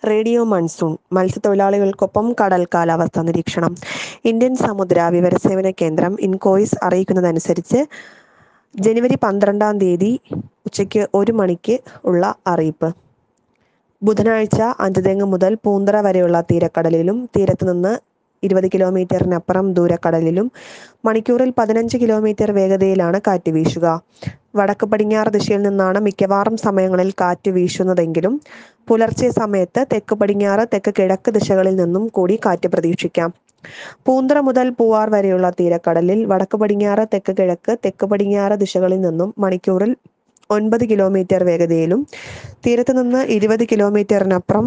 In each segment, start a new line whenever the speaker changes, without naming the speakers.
radio monsoon മത്സ്യത്തൊഴിലാളികൾക്കൊപ്പം കടൽ കാലാവസ്ഥാ നിരീക്ഷണം ഇന്ത്യൻ സമുദ്ര വിവരസേവന കേന്ദ്രം ഇൻകോയിസ് അറിയിക്കുന്നതനുസരിച്ച് ജനുവരി പന്ത്രണ്ടാം തീയതി ഉച്ചയ്ക്ക് ഒരു മണിക്ക് ഉള്ള അറിയിപ്പ് ബുധനാഴ്ച അഞ്ചുതെങ്ങ് മുതൽ പൂന്തറ വരെയുള്ള തീരക്കടലിലും തീരത്ത് നിന്ന് ഇരുപത് കിലോമീറ്ററിനപ്പുറം ദൂരക്കടലിലും മണിക്കൂറിൽ പതിനഞ്ച് കിലോമീറ്റർ വേഗതയിലാണ് കാറ്റ് വീശുക വടക്ക് പടിഞ്ഞാറ് ദിശയിൽ നിന്നാണ് മിക്കവാറും സമയങ്ങളിൽ കാറ്റ് വീശുന്നതെങ്കിലും പുലർച്ചെ സമയത്ത് തെക്ക് പടിഞ്ഞാറ് തെക്ക് കിഴക്ക് ദിശകളിൽ നിന്നും കൂടി കാറ്റ് പ്രതീക്ഷിക്കാം പൂന്തറ മുതൽ പൂവാർ വരെയുള്ള തീരക്കടലിൽ വടക്ക് പടിഞ്ഞാറ് തെക്ക് കിഴക്ക് തെക്ക് പടിഞ്ഞാറ് ദിശകളിൽ നിന്നും മണിക്കൂറിൽ ഒൻപത് കിലോമീറ്റർ വേഗതയിലും തീരത്ത് നിന്ന് ഇരുപത് കിലോമീറ്ററിനപ്പുറം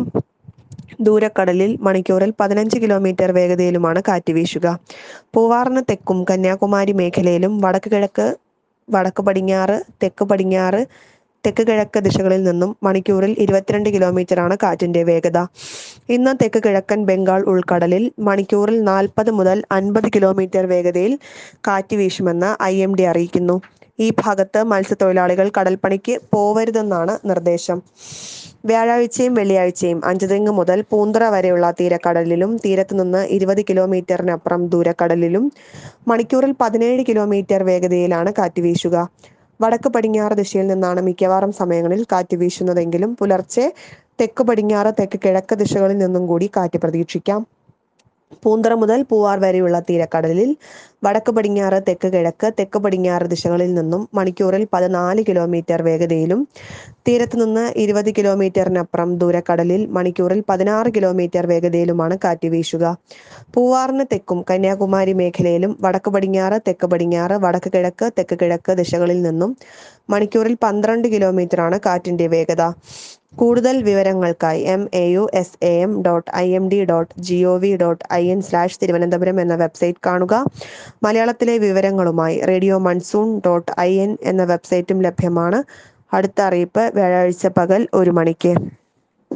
ദൂരക്കടലിൽ മണിക്കൂറിൽ പതിനഞ്ച് കിലോമീറ്റർ വേഗതയിലുമാണ് കാറ്റ് വീശുക പൂവാറിന് തെക്കും കന്യാകുമാരി മേഖലയിലും വടക്ക് കിഴക്ക് വടക്ക് പടിഞ്ഞാറ് തെക്ക് പടിഞ്ഞാറ് തെക്ക് കിഴക്ക് ദിശകളിൽ നിന്നും മണിക്കൂറിൽ ഇരുപത്തിരണ്ട് കിലോമീറ്ററാണ് കാറ്റിന്റെ വേഗത ഇന്ന് തെക്ക് കിഴക്കൻ ബംഗാൾ ഉൾക്കടലിൽ മണിക്കൂറിൽ നാൽപ്പത് മുതൽ അൻപത് കിലോമീറ്റർ വേഗതയിൽ കാറ്റ് വീശുമെന്ന് ഐ എം ഡി അറിയിക്കുന്നു ഈ ഭാഗത്ത് മത്സ്യത്തൊഴിലാളികൾ കടൽപ്പണിക്ക് പോവരുതെന്നാണ് നിർദ്ദേശം വ്യാഴാഴ്ചയും വെള്ളിയാഴ്ചയും അഞ്ചുതെങ്ങ് മുതൽ പൂന്തറ വരെയുള്ള തീരക്കടലിലും തീരത്ത് നിന്ന് ഇരുപത് കിലോമീറ്ററിനപ്പുറം ദൂരക്കടലിലും മണിക്കൂറിൽ പതിനേഴ് കിലോമീറ്റർ വേഗതയിലാണ് കാറ്റ് വീശുക വടക്ക് പടിഞ്ഞാറ് ദിശയിൽ നിന്നാണ് മിക്കവാറും സമയങ്ങളിൽ കാറ്റ് വീശുന്നതെങ്കിലും പുലർച്ചെ തെക്ക് പടിഞ്ഞാറ് തെക്ക് കിഴക്ക് ദിശകളിൽ നിന്നും കൂടി കാറ്റ് പ്രതീക്ഷിക്കാം പൂന്തറ മുതൽ പൂവാർ വരെയുള്ള തീരക്കടലിൽ വടക്ക് പടിഞ്ഞാറ് തെക്ക് കിഴക്ക് തെക്ക് പടിഞ്ഞാറ് ദിശകളിൽ നിന്നും മണിക്കൂറിൽ പതിനാല് കിലോമീറ്റർ വേഗതയിലും തീരത്ത് നിന്ന് ഇരുപത് കിലോമീറ്ററിനപ്പുറം ദൂരക്കടലിൽ മണിക്കൂറിൽ പതിനാറ് കിലോമീറ്റർ വേഗതയിലുമാണ് കാറ്റ് വീശുക പൂവാറിന് തെക്കും കന്യാകുമാരി മേഖലയിലും വടക്ക് പടിഞ്ഞാറ് തെക്ക് പടിഞ്ഞാറ് വടക്ക് കിഴക്ക് തെക്ക് കിഴക്ക് ദിശകളിൽ നിന്നും മണിക്കൂറിൽ പന്ത്രണ്ട് കിലോമീറ്ററാണ് കാറ്റിന്റെ വേഗത കൂടുതൽ വിവരങ്ങൾക്കായി M A U S A M dot I M D dot G O V dot I N slash Thiruvananthapuram എന്ന വെബ്സൈറ്റ് കാണുക മലയാളത്തിലെ വിവരങ്ങളുമായി radio monsoon dot I N എന്ന വെബ്സൈറ്റും ലഭ്യമാണ് അടുത്ത അറിയിപ്പ് വ്യാഴാഴ്ച പകൽ ഒരു മണിക്ക്